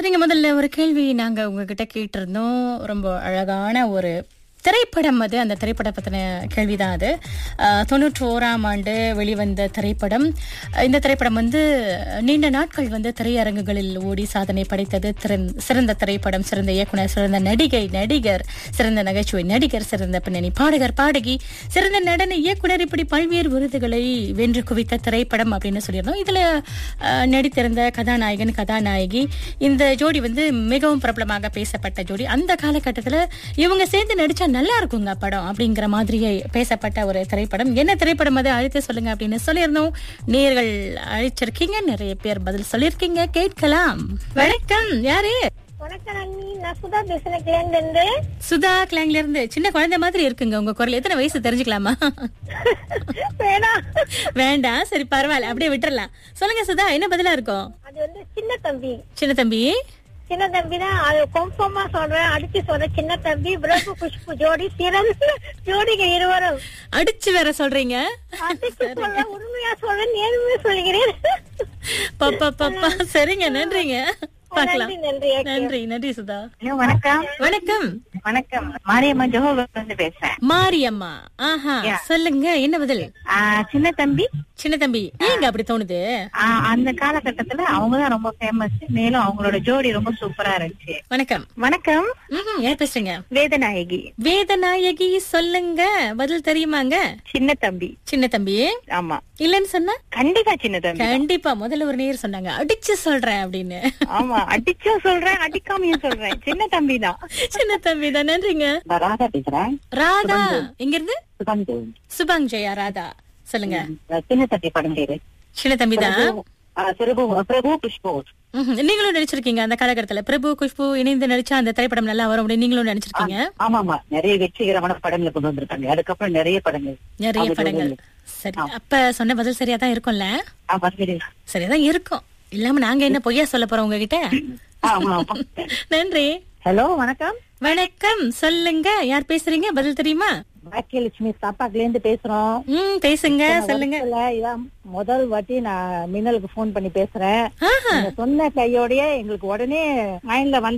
சரிங்க முதல்ல ஒரு கேள்வி நாங்க உங்ககிட்ட கேட்டிருந்தோம் ரொம்ப அழகான ஒரு திரைப்படம் அது அந்த திரைப்படம் பற்றின கேள்விதான் அது அஹ், தொண்ணூற்றி ஓராம் ஆண்டு வெளிவந்த திரைப்படம் இந்த திரைப்படம் வந்து நீண்ட நாட்கள் வந்து திரையரங்குகளில் ஓடி சாதனை படைத்தது திறன்- சிறந்த திரைப்படம் சிறந்த இயக்குனர் சிறந்த நடிகை நடிகர் சிறந்த நகைச்சுவை நடிகர் சிறந்த பின்னணி பாடகர் பாடகி சிறந்த நடன இயக்குனர் இப்படி பல்வேறு விருதுகளை வென்று குவித்த திரைப்படம் அப்படின்னு சொல்லியிருந்தோம் இதுல அஹ், நடித்திருந்த கதாநாயகன் கதாநாயகி இந்த ஜோடி வந்து மிகவும் பிரபலமாக பேசப்பட்ட ஜோடி அந்த காலகட்டத்துல இவங்க சேர்ந்து நடிச்சா நல்லா இருக்குங்க படம் அப்படிங்கிற மாதிரியே பேசப்பட்ட ஒரு திரைப்படம் என்ன திரைப்படம் அது அழைத்து சொல்லுங்க அப்படின்னு சொல்லியிருந்தோம் நேர்கள் அழைச்சிருக்கீங்க நிறைய பேர் பதில் சொல்லியிருக்கீங்க கேட்கலாம் வணக்கம் யாரு வணக்கம் அண்ணி நான் சுதா பேசுறேன் கிளேண்ட்ல இருந்து சுதா கிளாங்ல இருந்து சின்ன குழந்தை மாதிரி இருக்குங்க உங்க குரல் எத்தனை வயசு தெரிஞ்சுக்கலாமா வேணாம் வேண்டாம் சரி பரவாயில்ல அப்படியே விட்டுறலாம் சொல்லுங்க சுதா என்ன பதிலா இருக்கும் அது வந்து சின்ன தம்பி சின்ன தம்பி சின்ன தம்பி தான் அது கன்ஃபார்மா சொல்றேன் அடிச்சு சொல்றேன் சின்ன தம்பி பிரபு குஷ்பு ஜோடி சிறந்த ஜோடிகள் இருவரும் அடிச்சு வேற சொல்றீங்க அடிச்சு சொல்றேன் உண்மையா சொல்றேன் நேர்மையா சொல்கிறேன் பாப்பா பாப்பா சரிங்க நன்றிங்க பார்க்கலாம் நன்றி நன்றி நன்றி நன்றி சுதா ஹலோ வணக்கம் வணக்கம் வணக்கம் மாரியம்மா ஜோஹர்ல இருந்து பேசுறேன் மாரியம்மா ஆஹா சொல்லுங்க என்ன பதில் ஆ, சின்ன தம்பி சின்ன தம்பி ஏங்க அப்படி தோணுது ஆ, அந்த காலகட்டத்துல அவங்கதான் ரொம்ப ஃபேமஸ் மேலும் அவங்களோட ஜோடி ரொம்ப சூப்பரா இருந்துச்சு வணக்கம் வணக்கம் ம்ஹும், யார் பேசுறீங்க வேதநாயகி வேதநாயகி சொல்லுங்க பதில் தெரியுமாங்க சின்ன தம்பி சின்ன தம்பி ஆமா இல்லன்னு சொன்னா கண்டிப்பா சின்ன தம்பி கண்டிப்பா முதல்ல ஒரு நேர் சொன்னாங்க அடிச்சு சொல்றேன் அப்படின்னு ஆமா அடிச்சும் சொல்றேன் அடிக்காமையும் சொல்றேன் சின்ன தம்பி தான் சின்ன தம்பி தான் நன்றிங்க நான் ராதா பேசுறேன் ராதா எங்க இருந்து சுகந்து சுபாங் ஜெயா ராதா சொல்லுங்க சின்ன தம்பி படம் பேரு சின்ன தம்பி தான் பிரபு பிரபு புஷ்பு ம்ஹும். நீங்களும் நடிச்சிருக்கீங்க அந்த காலகட்டத்துல பிரபு குஷ்பு இணைந்து நடிச்சா அந்த திரைப்படம் நல்லா வரும் அப்படின்னு நீங்களும் நடிச்சிருக்கீங்க ஆமாமா நிறைய வெற்றிகரமான படங்கள் கொண்டு வந்திருக்காங்க அதுக்கப்புறம் நிறைய படங்கள் நிறைய படங்கள் சரி அப்ப சொன்ன பதில் சரியா தான் இருக்கும்ல ஆமா சரி சரியாதான் இருக்கும் இல்லாம நாங்க என்ன பொய்யா சொல்ல போறோம் உங்ககிட்ட ஆமா ஆமா நன்றி ஹலோ வணக்கம் வணக்கம் சொல்லுங்க யார் பேசுறீங்க பதில் தெரியுமா பாக்கியலட்சுமி சாப்பாக்குல இருந்து பேசுறோம் ம் பேசுங்க சொல்லுங்க இல்ல, இதான் முதல் வாட்டி நான் மின்னலுக்கு போன் பண்ணி பேசுறேன் ஆஹா நீங்க சொன்ன கையோடயே எங்களுக்கு உடனே மைண்ட்ல வந்து